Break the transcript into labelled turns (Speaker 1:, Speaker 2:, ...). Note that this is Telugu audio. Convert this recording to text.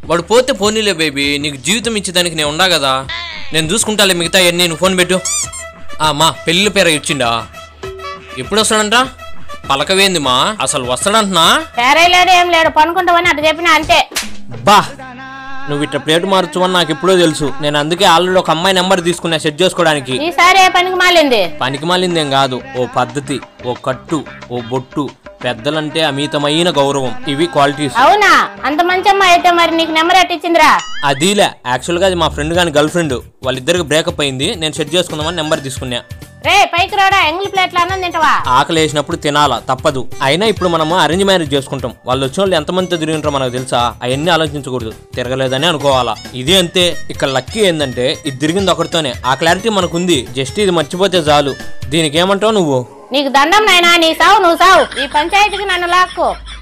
Speaker 1: వాడు పోతే పోనీలే బేబీ నీకు జీవితం ఇచ్చేదానికి నేను ఉండా కదా నేను చూసుకుంటాలే మిగతా అన్నీ నువ్వు ఫోన్ పెట్టు ఆ మా పెళ్ళి పేర ఇచ్చిండా ఎప్పుడు వస్తాడంట పలకవేంది మా అసలు వస్తాడంటున్నా
Speaker 2: పేరే లేడు ఏం లేడు పనుకుంటామని అటు చెప్పిన అంతే
Speaker 1: బా నువ్వు ఇట్లా ప్లేట్ మార్చువని నాకు ఎప్పుడో తెలుసు నేను అందుకే ఆల్రెడీ ఒక అమ్మాయి నెంబర్ తీసుకున్నా సెట్ చేసుకోవడానికి
Speaker 2: ఈసారి ఏ పనికి మాలింది
Speaker 1: పనికి మాలిందేం కాదు ఓ పద్ధతి ఓ కట్టు ఓ బొట్టు పెద్దలంటే అమితమైన గౌరవం ఇవి క్వాలిటీస్
Speaker 2: అవునా అంత మంచి అమ్మాయి అయితే మరి నీకు నెంబర్ ఎట్టిచ్చిందిరా
Speaker 1: అదిలే యాక్చువల్గా అది మా ఫ్రెండ్ గాని గర్ల్ ఫ్రెండ్ వాళ్ళిద్దరికి బ్రేకప్ అయింది నేను సెట్ చేసుకుందామని నెంబర్ తీసుకున్నా
Speaker 2: రే పైకి రాడా ఎంగిల్ ప్లేట్లు అన్నం తింటావా
Speaker 1: ఆకలి వేసినప్పుడు తినాలా తప్పదు అయినా ఇప్పుడు మనము అరేంజ్ మ్యారేజ్ చేసుకుంటాం వాళ్ళు వచ్చిన వాళ్ళు ఎంతమందితో తిరిగి ఉంటారో మనకు తెలుసా అవన్నీ ఆలోచించకూడదు తిరగలేదని అనుకోవాలా ఇది అంతే ఇక్కడ లక్కీ ఏంటంటే ఇది తిరిగింది ఒకటితోనే ఆ క్లారిటీ మనకుంది జస్ట్ ఇది మర్చిపోతే చాలు దీనికి ఏమంటావు నువ్వు
Speaker 2: నీకు దండం నాయనా నీ సావు నువ్వు సావు ఈ పంచాయతీకి నన్ను లాక్కో